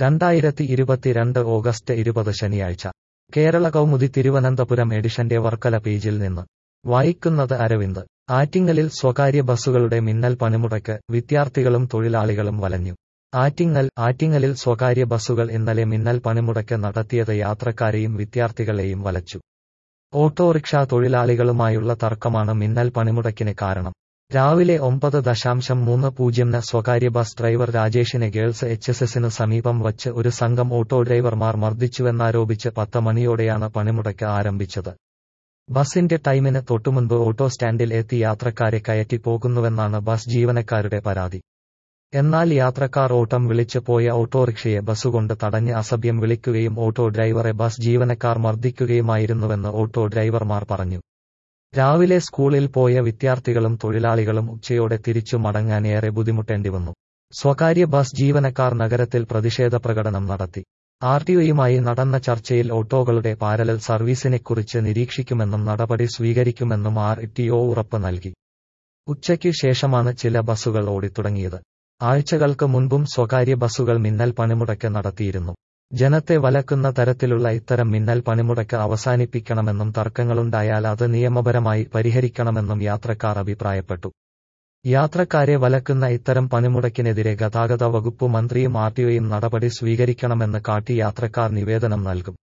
രണ്ടായിരത്തി ഇരുപത്തിരണ്ട് ഓഗസ്റ്റ് ഇരുപത് ശനിയാഴ്ച കേരള കൗമുദി തിരുവനന്തപുരം എഡിഷന്റെ വർക്കല പേജിൽ നിന്ന് വായിക്കുന്നത് അരവിന്ദ് ആറ്റിങ്ങലിൽ സ്വകാര്യ ബസ്സുകളുടെ മിന്നൽ പണിമുടക്ക് വിദ്യാർത്ഥികളും തൊഴിലാളികളും വലഞ്ഞു ആറ്റിങ്ങൽ ആറ്റിങ്ങലിൽ സ്വകാര്യ ബസ്സുകൾ ഇന്നലെ മിന്നൽ പണിമുടക്ക് നടത്തിയത് യാത്രക്കാരെയും വിദ്യാർത്ഥികളെയും വലച്ചു ഓട്ടോറിക്ഷ തൊഴിലാളികളുമായുള്ള തർക്കമാണ് മിന്നൽ പണിമുടക്കിന് കാരണം രാവിലെ ഒമ്പത് ദശാംശം മൂന്ന് പൂജ്യംന് സ്വകാര്യ ബസ് ഡ്രൈവർ രാജേഷിനെ ഗേൾസ് എച്ച് എസ് എസിന് സമീപം വച്ച് ഒരു സംഘം ഓട്ടോ ഡ്രൈവർമാർ മർദ്ദിച്ചുവെന്നാരോപിച്ച് പത്ത് മണിയോടെയാണ് പണിമുടക്ക് ആരംഭിച്ചത് ബസിന്റെ ടൈമിന് തൊട്ടുമുൻപ് ഓട്ടോ സ്റ്റാൻഡിൽ എത്തി യാത്രക്കാരെ കയറ്റി പോകുന്നുവെന്നാണ് ബസ് ജീവനക്കാരുടെ പരാതി എന്നാൽ യാത്രക്കാർ ഓട്ടം വിളിച്ച് പോയ ഓട്ടോറിക്ഷയെ ബസ്സുകൊണ്ട് തടഞ്ഞ് അസഭ്യം വിളിക്കുകയും ഓട്ടോ ഡ്രൈവറെ ബസ് ജീവനക്കാർ മർദ്ദിക്കുകയുമായിരുന്നുവെന്ന് ഓട്ടോ ഡ്രൈവർമാർ പറഞ്ഞു രാവിലെ സ്കൂളിൽ പോയ വിദ്യാർത്ഥികളും തൊഴിലാളികളും ഉച്ചയോടെ തിരിച്ചു മടങ്ങാൻ ഏറെ ബുദ്ധിമുട്ടേണ്ടി വന്നു സ്വകാര്യ ബസ് ജീവനക്കാർ നഗരത്തിൽ പ്രതിഷേധ പ്രകടനം നടത്തി ആർടിഒയുമായി നടന്ന ചർച്ചയിൽ ഓട്ടോകളുടെ പാരലൽ സർവീസിനെക്കുറിച്ച് നിരീക്ഷിക്കുമെന്നും നടപടി സ്വീകരിക്കുമെന്നും ആർ ടിഒ ഉറപ്പ് നൽകി ഉച്ചയ്ക്ക് ശേഷമാണ് ചില ബസ്സുകൾ ഓടിത്തുടങ്ങിയത് ആഴ്ചകൾക്ക് മുൻപും സ്വകാര്യ ബസ്സുകൾ മിന്നൽ പണിമുടക്ക് നടത്തിയിരുന്നു ജനത്തെ വലക്കുന്ന തരത്തിലുള്ള ഇത്തരം മിന്നൽ പണിമുടക്ക് അവസാനിപ്പിക്കണമെന്നും തർക്കങ്ങളുണ്ടായാൽ അത് നിയമപരമായി പരിഹരിക്കണമെന്നും യാത്രക്കാർ അഭിപ്രായപ്പെട്ടു യാത്രക്കാരെ വലക്കുന്ന ഇത്തരം പണിമുടക്കിനെതിരെ ഗതാഗത വകുപ്പ് മന്ത്രിയും ആർടിഒയും നടപടി സ്വീകരിക്കണമെന്ന് കാട്ടി യാത്രക്കാർ നിവേദനം നൽകും